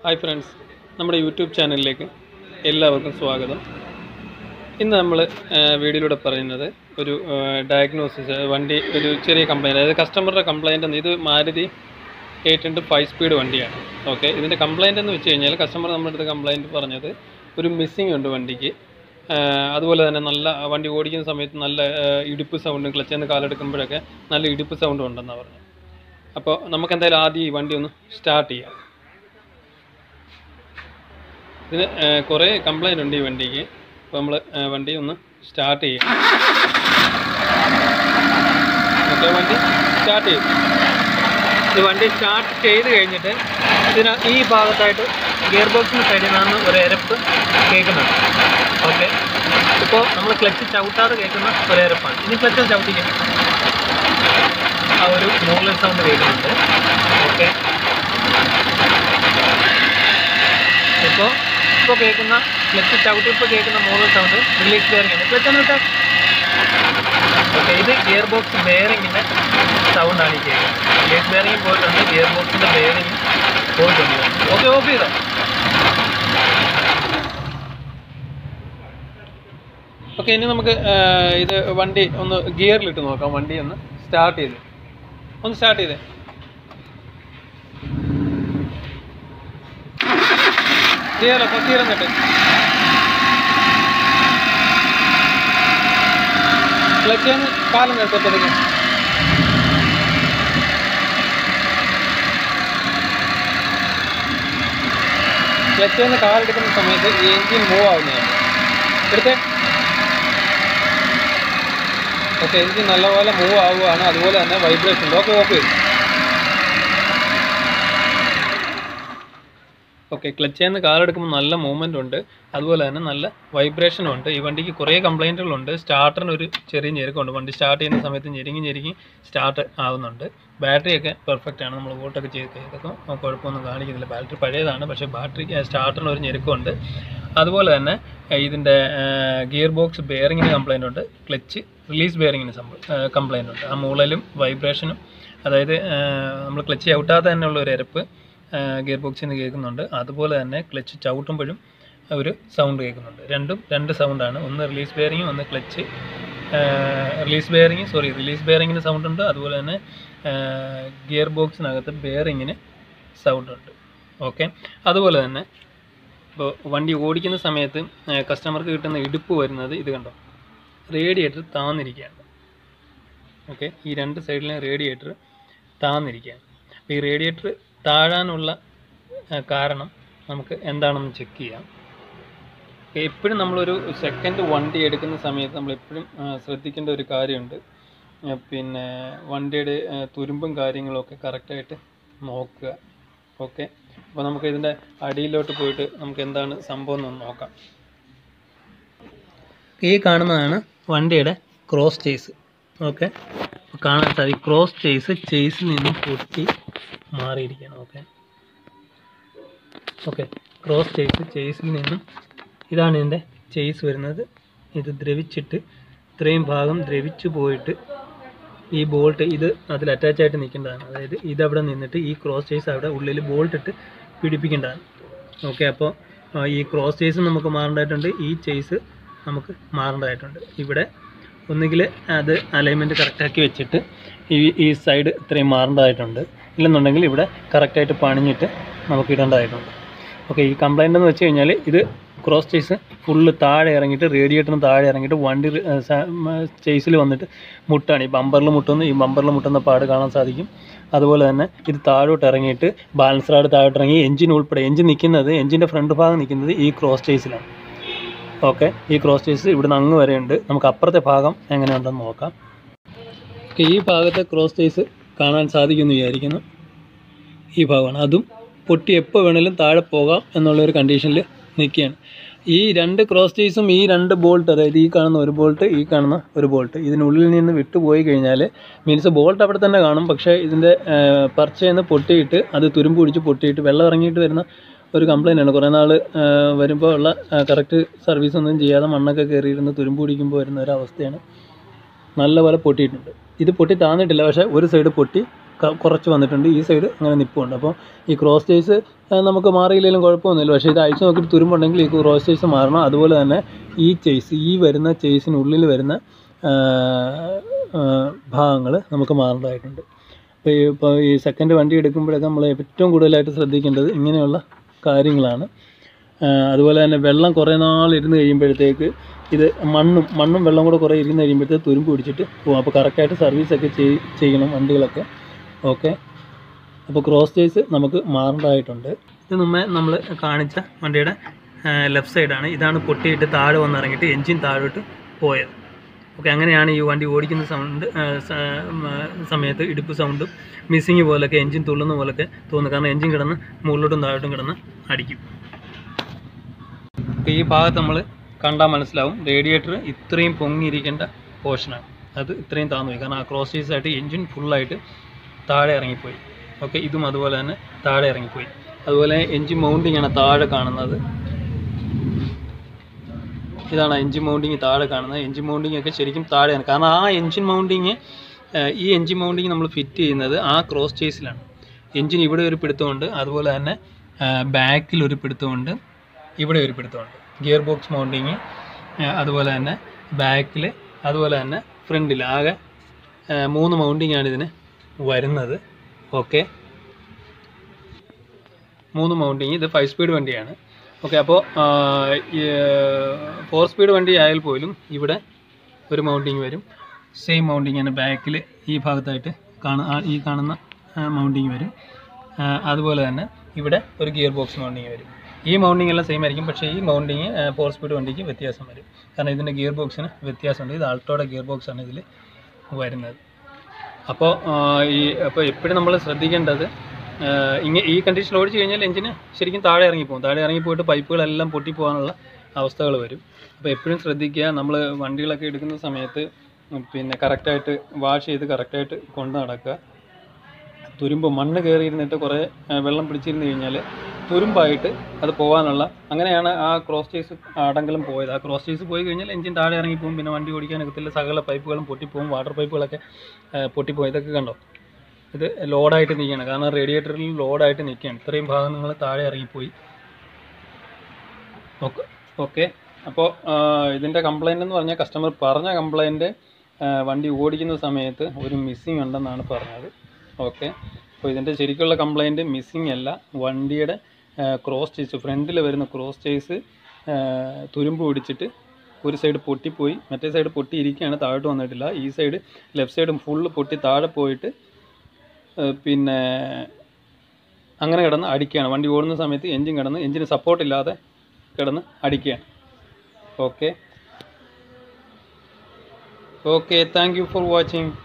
hi friends നമ്മുടെ YouTube ചാനലിലേക്ക് എല്ലാവർക്കും സ്വാഗതം ഇന്ന് നമ്മൾ വീഡിയോയിലൂടെ പറയുന്നത് ഒരു ഡയഗ്നോസിസ് വണ്ടി ഒരു ചെറിയ കംപ്ലൈൻറ്റ് അതായത് കസ്റ്റമറുടെ കംപ്ലൈൻറ്റ് ഇത് Maruti eight hundred five speed വണ്ടിയാണ് ഓക്കെ ഇതിൻ്റെ കംപ്ലൈൻറ്റ് എന്ന് വെച്ച് കഴിഞ്ഞാൽ കസ്റ്റമർ നമ്മുടെ അടുത്ത് കംപ്ലൈൻറ്റ് പറഞ്ഞത് ഒരു മിസ്സിംഗ് ഉണ്ട് വണ്ടിക്ക് ആ, അതുപോലെ തന്നെ നല്ല വണ്ടി ഓടിക്കുന്ന സമയത്ത് നല്ല ആ, ഇടുപ്പ് സൗണ്ടും ക്ലച്ചെന്ന് കാലെടുക്കുമ്പോഴൊക്കെ നല്ല ഇടുപ്പ് സൗണ്ടും ഉണ്ടെന്നാണ് പറഞ്ഞത് അപ്പോൾ നമുക്ക് എന്തായാലും ആദ്യം ഈ വണ്ടി ഒന്ന് സ്റ്റാർട്ട് ചെയ്യാം ഇതിന് ഏഹ്, കുറേ കംപ്ലൈൻ്റ് ഉണ്ട് ഈ വണ്ടിക്ക് അപ്പോൾ നമ്മൾ വണ്ടി ഒന്ന് സ്റ്റാർട്ട് ചെയ്യാം ഓക്കെ വണ്ടി സ്റ്റാർട്ട് ചെയ്യും ഈ വണ്ടി സ്റ്റാർട്ട് ചെയ്ത് കഴിഞ്ഞിട്ട് ഇതിന് ഈ ഭാഗത്തായിട്ട് ഗിയർ ബോക്സിന് സൈഡിൽ നിന്നാണ് ഒരു എരപ്പ് കേൾക്കുന്നുണ്ട് ഓക്കെ ഇപ്പോൾ നമ്മൾ ക്ലച്ച് ചവിട്ടാതെ കേൾക്കുന്ന ഒരു എരപ്പാണ് ഇനി ക്ലച്ച് ചവിട്ടിക്കും ആ ഒരു മൂവ്മെൻറ്റ് സൗണ്ട് കേൾക്കുന്നുണ്ട് ഓക്കെ ഇപ്പോൾ ഇപ്പോൾ കേൾക്കുന്ന ക്ലച്ച് ചവിട്ടി ഇപ്പോൾ കേൾക്കുന്ന മോഡൽ സൗണ്ട് റിലീസ് ബെയറിംഗ് ആണ് ക്ലച്ച് എന്നിട്ട് ഓക്കെ ഇത് ഗിയർ ബോക്സ് ബെയറിങ്ങിൻ്റെ സൗണ്ടാണ് ഈ കേൾക്കുന്നത് റിലീസ് ബെയറിംഗ് പോയിട്ടുണ്ട് ഗിയർ ബോക്സിൻ്റെ ബെയറിംഗ് പോയിട്ടുണ്ട് ഓക്കെ ഓഫ് ചെയ്തോ ഓക്കെ ഇനി നമുക്ക് ആ, ഇത് വണ്ടി ഒന്ന് ഗിയറിലിട്ട് നോക്കാം വണ്ടി ഒന്ന് സ്റ്റാർട്ട് ചെയ്ത് ഒന്ന് സ്റ്റാർട്ട് ചെയ്തേ ഗിയർ അപ്പോൾ ഗിയർ എന്നിട്ട് ക്ലച്ച് ഒന്ന് കാലം നിർത്തപ്പോഴത്തേക്കും ക്ലച്ച് ഒന്ന് കാലെടുക്കുന്ന സമയത്ത് ഈ എൻജിൻ മൂവ് ആവുന്നതാണ് എടുത്തേ ഓക്കെ എൻജിൻ നല്ലപോലെ മൂവ് ആവുകയാണ് അതുപോലെ തന്നെ വൈബ്രേഷൻ ഓക്കെ ഓഫ് ചെയ്തു ഓക്കെ ക്ലച്ചിൽ നിന്ന് കാലെടുക്കുമ്പോൾ നല്ല മൂവ്മെൻ്റ് ഉണ്ട് അതുപോലെ തന്നെ നല്ല വൈബ്രേഷനും ഉണ്ട് ഈ വണ്ടിക്ക് കുറേ കംപ്ലൈൻറ്റുകളുണ്ട് സ്റ്റാർട്ടറിന് ഒരു ചെറിയ ഞെരുക്കമുണ്ട് വണ്ടി സ്റ്റാർട്ട് ചെയ്യുന്ന സമയത്ത് ഞെരുങ്ങി ഞെരുങ്ങി സ്റ്റാർട്ട് ആവുന്നുണ്ട് ബാറ്ററിയൊക്കെ പെർഫെക്റ്റ് ആണ് നമ്മൾ വോട്ടൊക്കെ ചെയ്ത് ചെയ്തൊക്കെ കുഴപ്പമൊന്നും കാണിക്കുന്നില്ല ബാറ്ററി പഴയതാണ് പക്ഷേ ബാറ്ററി സ്റ്റാർട്ടറിന് ഒരു ഞെരുക്കമുണ്ട് അതുപോലെ തന്നെ ഏഹ്, ഇതിൻ്റെ ഗിയർ ബോക്സ് ബെയറിങ്ങിന് കംപ്ലൈൻ്റ് ഉണ്ട് ക്ലച്ച് റിലീസ് ബെയറിങ്ങിന് കംപ്ലൈൻ്റ് ഉണ്ട് ആ മൂളലും വൈബ്രേഷനും അതായത് നമ്മൾ ക്ലച്ച് ചവിട്ടാതെ തന്നെയുള്ള ഒരു എരപ്പ് ഗിയർ ബോക്സിൽ നിന്ന് കേൾക്കുന്നുണ്ട് അതുപോലെ തന്നെ ക്ലച്ച് ചവിട്ടുമ്പോഴും ഒരു സൗണ്ട് കേൾക്കുന്നുണ്ട് രണ്ടും രണ്ട് സൗണ്ടാണ് ഒന്ന് റിലീസ് ബെയറിങ്ങും ഒന്ന് clutch release bearing sorry release ബെയറിങ്ങിന് സൗണ്ട് ഉണ്ട് അതുപോലെ തന്നെ ഗിയർ ബോക്സിനകത്ത് ബെയറിങ്ങിന് സൗണ്ട് ഉണ്ട് ഓക്കെ അതുപോലെ തന്നെ ഇപ്പോൾ വണ്ടി ഓടിക്കുന്ന സമയത്ത് കസ്റ്റമർക്ക് കിട്ടുന്ന ഇടുപ്പ് വരുന്നത് ഇത് കണ്ടോ റേഡിയേറ്റർ താന്നിരിക്കുകയാണ് ഓക്കെ ഈ രണ്ട് സൈഡിലെ റേഡിയേറ്റർ താന്നിരിക്കുകയാണ് അപ്പോൾ ഈ റേഡിയേറ്റർ താഴാനുള്ള ആ, കാരണം നമുക്ക് എന്താണെന്ന് ചെക്ക് ചെയ്യാം എപ്പോഴും നമ്മളൊരു സെക്കൻഡ് വണ്ടി എടുക്കുന്ന സമയത്ത് നമ്മൾ എപ്പോഴും ശ്രദ്ധിക്കേണ്ട ഒരു കാര്യമുണ്ട് ആ, പിന്നെ വണ്ടിയുടെ ആ, തുരുമ്പും കാര്യങ്ങളൊക്കെ കറക്റ്റായിട്ട് നോക്കുക ഓക്കെ അപ്പോൾ നമുക്ക് ഇതിൻ്റെ അടിയിലോട്ട് പോയിട്ട് നമുക്ക് എന്താണ് സംഭവം എന്ന് നോക്കാം ഈ കാണുന്നതാണ് വണ്ടിയുടെ ക്രോസ് ചേസ് ഓക്കെ കാണാൻ സാധിക്കും ക്രോസ് ചേസ് ചേസിൽ നിന്നും പൊട്ടി മാറിയിരിക്കണം ഓക്കെ ഓക്കെ ക്രോസ് ചേസ് ചേസിൽ നിന്നും ഇതാണ് ഇതിൻ്റെ ചേസ് വരുന്നത് ഇത് ദ്രവിച്ചിട്ട് ഇത്രയും ഭാഗം ദ്രവിച്ചു പോയിട്ട് ഈ ബോൾട്ട് ഇത് അതിൽ അറ്റാച്ച് ആയിട്ട് നിൽക്കേണ്ടതാണ് അതായത് ഇതവിടെ നിന്നിട്ട് ഈ ക്രോസ് ചേസ് അവിടെ ഉള്ളിൽ ബോൾട്ട് ഇട്ട് പിടിപ്പിക്കേണ്ടതാണ് ഓക്കെ അപ്പോൾ ആ, ഈ ക്രോസ് ചേസ് നമുക്ക് മാറേണ്ടതായിട്ടുണ്ട് ഈ ചേസ് നമുക്ക് മാറേണ്ടതായിട്ടുണ്ട് ഇവിടെ ഒന്നുകിൽ അത് അലൈൻമെൻറ്റ് കറക്റ്റാക്കി വെച്ചിട്ട് ഈ ഈ സൈഡ് ഇത്രയും മാറേണ്ടതായിട്ടുണ്ട് ഇല്ലെന്നുണ്ടെങ്കിൽ ഇവിടെ കറക്റ്റായിട്ട് പണിഞ്ഞിട്ട് നമുക്ക് ഇടേണ്ടതായിട്ടുണ്ട് ഓക്കെ ഈ കംപ്ലൈൻ്റ് എന്ന് വെച്ച് കഴിഞ്ഞാൽ ഇത് ക്രോസ് ചേസ് ഫുള്ള് താഴെ ഇറങ്ങിയിട്ട് റേഡിയേറ്ററിന് താഴെ ഇറങ്ങിയിട്ട് വണ്ടി ചേസിൽ വന്നിട്ട് മുട്ടാണ് ഈ ബമ്പറിൽ മുട്ടുന്ന ഈ ബമ്പറിൽ മുട്ടുന്ന പാട് കാണാൻ സാധിക്കും അതുപോലെ തന്നെ ഇത് താഴോട്ട് ഇറങ്ങിയിട്ട് ബാലൻസ് റാഡ് താഴോട്ട് ഇറങ്ങി എഞ്ചിൻ ഉൾപ്പെടെ എഞ്ചിൻ നിൽക്കുന്നത് എഞ്ചിൻ്റെ ഫ്രണ്ട് ഭാഗം നിൽക്കുന്നത് ഈ ക്രോസ് ചേസിലാണ് ഓക്കെ ഈ ക്രോസ് ചേസ് ഇവിടുന്ന് അങ്ങ് വരെ ഉണ്ട് നമുക്ക് അപ്പുറത്തെ ഭാഗം എങ്ങനെയുണ്ടെന്ന് നോക്കാം ഓക്കെ ഈ ഭാഗത്തെ ക്രോസ് ചേസ് കാണാൻ സാധിക്കുമെന്ന് വിചാരിക്കുന്നു ഈ ഭാഗമാണ് അതും പൊട്ടി എപ്പോൾ വേണേലും താഴെ പോകാം എന്നുള്ളൊരു കണ്ടീഷനിൽ നിൽക്കുകയാണ് ഈ രണ്ട് ക്രോസ് ചേസും ഈ രണ്ട് ബോൾട്ട് അതായത് ഈ കാണുന്ന ഒരു ബോൾട്ട് ഈ കാണുന്ന ഒരു ബോൾട്ട് ഇതിനുള്ളിൽ നിന്ന് വിട്ടുപോയി കഴിഞ്ഞാൽ മീൻസ് ബോൾട്ട് അവിടെ തന്നെ കാണും പക്ഷേ ഇതിൻ്റെ പർച്ചയിൽ നിന്ന് പൊട്ടിയിട്ട് അത് തുരുമ്പ് പിടിച്ച് പൊട്ടിയിട്ട് വെള്ളം ഇറങ്ങിയിട്ട് വരുന്ന ഒരു കംപ്ലൈൻ്റ് ആണ് കുറേ നാൾ വരുമ്പോൾ ഉള്ള കറക്റ്റ് സർവീസ് ഒന്നും ചെയ്യാതെ മണ്ണൊക്കെ കയറിയിരുന്ന് തുരുമ്പ് പിടിക്കുമ്പോൾ വരുന്ന ഒരു അവസ്ഥയാണ് നല്ലപോലെ പൊട്ടിയിട്ടുണ്ട് ഇത് പൊട്ടി താന്നിട്ടില്ല പക്ഷേ ഒരു സൈഡ് പൊട്ടി ക- കുറച്ച് വന്നിട്ടുണ്ട് ഈ സൈഡ് അങ്ങനെ നിൽപ്പുണ്ട് അപ്പോൾ ഈ ക്രോസ് ചേസ് നമുക്ക് മാറിയില്ലെങ്കിലും കുഴപ്പമൊന്നുമില്ല പക്ഷേ ഇത് അയച്ചു നോക്കിയിട്ട് തുരുമ്പുണ്ടെങ്കിൽ ഈ ക്രോസ് ചേസ് മാറണം അതുപോലെ തന്നെ ഈ ചേസ് ഈ വരുന്ന ചേസിനുള്ളിൽ വരുന്ന ഭാഗങ്ങൾ നമുക്ക് മാറേണ്ടതായിട്ടുണ്ട് അപ്പോൾ ഈ ഇപ്പോൾ ഈ സെക്കൻഡ് വണ്ടി എടുക്കുമ്പോഴൊക്കെ നമ്മൾ ഏറ്റവും കൂടുതലായിട്ട് ശ്രദ്ധിക്കേണ്ടത് ഇങ്ങനെയുള്ള കാര്യങ്ങളാണ് ആ, അതുപോലെ തന്നെ വെള്ളം കുറേ നാൾ ഇരുന്ന് കഴിയുമ്പോഴത്തേക്ക് ഇത് മണ്ണും മണ്ണും വെള്ളം കൂടെ കുറേ ഇരുന്ന് കഴിയുമ്പോഴത്തേക്ക് തുരുമ്പ് പിടിച്ചിട്ട് പോകും അപ്പോൾ കറക്റ്റായിട്ട് സർവീസൊക്കെ ചെയ് ചെയ്യണം വണ്ടികളൊക്കെ ഓക്കെ അപ്പോൾ ക്രോസ് ചേസ് നമുക്ക് മാറേണ്ടതായിട്ടുണ്ട് ഇത് മുമ്പേ നമ്മൾ കാണിച്ച വണ്ടിയുടെ ലെഫ്റ്റ് സൈഡാണ് ഇതാണ് പൊട്ടിയിട്ട് താഴെ വന്നിറങ്ങിയിട്ട് എൻജിൻ താഴോട്ട് പോയത് ഓക്കെ അങ്ങനെയാണ് ഈ വണ്ടി ഓടിക്കുന്ന സൗണ്ട് സമയത്ത് ഇടുപ്പ് സൗണ്ടും മിസ്സിങ് പോലൊക്കെ എൻജിൻ തുള്ളുന്ന പോലൊക്കെ തോന്നുന്നു കാരണം എൻജിൻ കിടന്ന് മുകളിലോട്ടും താഴോട്ടും കിടന്ന് അടിക്കും അപ്പോൾ ഈ ഭാഗത്ത് നമ്മൾ കണ്ടാൽ മനസ്സിലാവും റേഡിയേറ്റർ ഇത്രയും പൊങ്ങിയിരിക്കേണ്ട പോർഷനാണ് അത് ഇത്രയും താന്നു പോയി കാരണം ആ ക്രോസ് ചേസ് ആയിട്ട് എൻജിൻ ഫുള്ളായിട്ട് താഴെ ഇറങ്ങിപ്പോയി ഓക്കെ ഇതും അതുപോലെ തന്നെ താഴെ ഇറങ്ങിപ്പോയി അതുപോലെ എൻജിൻ മൗണ്ടിങ് ആണ് താഴെ കാണുന്നത് ഇതാണ് എൻജിൻ മൗണ്ടിങ് താഴെ കാണുന്നത് എൻജിൻ മൗണ്ടിങ് ഒക്കെ ശരിക്കും താഴെയാണ് കാരണം ആ എൻജിൻ മൗണ്ടിങ് ഈ എൻജിൻ മൗണ്ടിങ് നമ്മൾ ഫിറ്റ് ചെയ്യുന്നത് ആ ക്രോസ് ചേസിലാണ് എൻജിൻ ഇവിടെ ഒരു പിടുത്തമുണ്ട് അതുപോലെ തന്നെ ബാക്കിൽ ഒരു പിടുത്തമുണ്ട് ഇവിടെ ഒരു പിടുത്തമുണ്ട് ഗിയർ ബോക്സ് മൗണ്ടിങ് അതുപോലെ തന്നെ ബാക്കിൽ അതുപോലെ തന്നെ ഫ്രണ്ടിൽ ആകെ ആ, മൂന്ന് മൗണ്ടിങ് ആണ് ഇതിന് വരുന്നത് ഓക്കെ മൂന്ന് മൗണ്ടിങ് ഇത് ഫൈവ് സ്പീഡ് വണ്ടിയാണ് ഓക്കെ അപ്പോൾ ഫോർ സ്പീഡ് വണ്ടി ആയാൽ പോലും ഇവിടെ ഒരു മൗണ്ടിങ് വരും സെയിം മൗണ്ടിങ് ആണ് ബാക്കിൽ ഈ ഭാഗത്തായിട്ട് കാണ ആ, ഈ കാണുന്ന മൗണ്ടിങ് വരും ആ, അതുപോലെ തന്നെ ഇവിടെ ഒരു ഗിയർ ബോക്സ് മൗണ്ടിങ് വരും ഈ മൗണ്ടിങ് എല്ലാം സെയിം ആയിരിക്കും പക്ഷേ ഈ മൗണ്ടിങ് ഫോർ സ്പീഡ് വണ്ടിക്ക് വ്യത്യാസം വരും കാരണം ഇതിൻ്റെ ഗിയർ ബോക്സിന് വ്യത്യാസമുണ്ട് ഇത് ആൾട്ടോയുടെ ഗിയർ ബോക്സ് ആണ് ഇതിൽ വരുന്നത് അപ്പോൾ ഈ അപ്പോൾ എപ്പോഴും നമ്മൾ ശ്രദ്ധിക്കേണ്ടത് ഇങ്ങനെ ഈ കണ്ടീഷനിൽ ഓടിച്ചു കഴിഞ്ഞാൽ എഞ്ചിന് ശരിക്കും താഴെ ഇറങ്ങിപ്പോകും താഴെ ഇറങ്ങിപ്പോയിട്ട് പൈപ്പുകളെല്ലാം പൊട്ടിപ്പോകാനുള്ള അവസ്ഥകൾ വരും അപ്പോൾ എപ്പോഴും ശ്രദ്ധിക്കുക നമ്മൾ വണ്ടികളൊക്കെ എടുക്കുന്ന സമയത്ത് ഉം, പിന്നെ കറക്റ്റായിട്ട് വാഷ് ചെയ്ത് കറക്റ്റായിട്ട് കൊണ്ട് നടക്കുക തുരുമ്പ് മണ്ണ് കയറിയിരുന്നിട്ട് കുറേ ആ, വെള്ളം പിടിച്ചിരുന്ന് കഴിഞ്ഞാൽ തുരുമ്പായിട്ട് അത് പോകാനുള്ള അങ്ങനെയാണ് ആ ക്രോസ് ചേസ് അടങ്കലും പോയത് ആ ക്രോസ് ചേസ് പോയി കഴിഞ്ഞാൽ എഞ്ചിൻ താഴെ ഇറങ്ങിപ്പോകും പിന്നെ വണ്ടി ഓടിക്കാനൊക്കത്തില്ല സകല പൈപ്പുകളും പൊട്ടിപ്പോകും വാട്ടർ പൈപ്പുകളൊക്കെ ആ, പൊട്ടിപ്പോകും ഇതൊക്കെ കണ്ടോ ഇത് ലോഡായിട്ട് നിൽക്കുകയാണ് കാരണം റേഡിയേറ്ററിൽ ലോഡായിട്ട് നിൽക്കുകയാണ് ഇത്രയും ഭാഗം നിങ്ങൾ താഴെ ഇറങ്ങിപ്പോയി ഓക്കെ ഓക്കെ അപ്പോൾ ഇതിൻ്റെ കംപ്ലൈൻ്റ് എന്ന് പറഞ്ഞാൽ കസ്റ്റമർ പറഞ്ഞ കംപ്ലൈൻറ്റ് വണ്ടി ഓടിക്കുന്ന സമയത്ത് ഒരു മിസ്സിങ് ഉണ്ടെന്നാണ് പറഞ്ഞത് ഓക്കെ അപ്പോൾ ഇതിൻ്റെ ശരിക്കുള്ള കംപ്ലൈൻറ്റ് മിസ്സിങ് അല്ല വണ്ടിയുടെ ക്രോസ് ചേസ് ഫ്രണ്ടിൽ വരുന്ന ക്രോസ് ചേസ് തുരുമ്പ് പിടിച്ചിട്ട് ഒരു സൈഡ് പൊട്ടിപ്പോയി മറ്റേ സൈഡ് പൊട്ടിയിരിക്കുകയാണ് താഴോട്ട് വന്നിട്ടില്ല ഈ സൈഡ് ലെഫ്റ്റ് സൈഡ് ഫുള്ള് പൊട്ടി താഴെ പോയിട്ട് ഏഹ് പിന്നെ അങ്ങനെ കിടന്ന് അടിക്കുകയാണ് വണ്ടി ഓടുന്ന സമയത്ത് എൻജിൻ കിടന്ന് എൻജിന് സപ്പോർട്ട് ഇല്ലാതെ കിടന്ന് അടിക്കുകയാണ് okay okay thank you for watching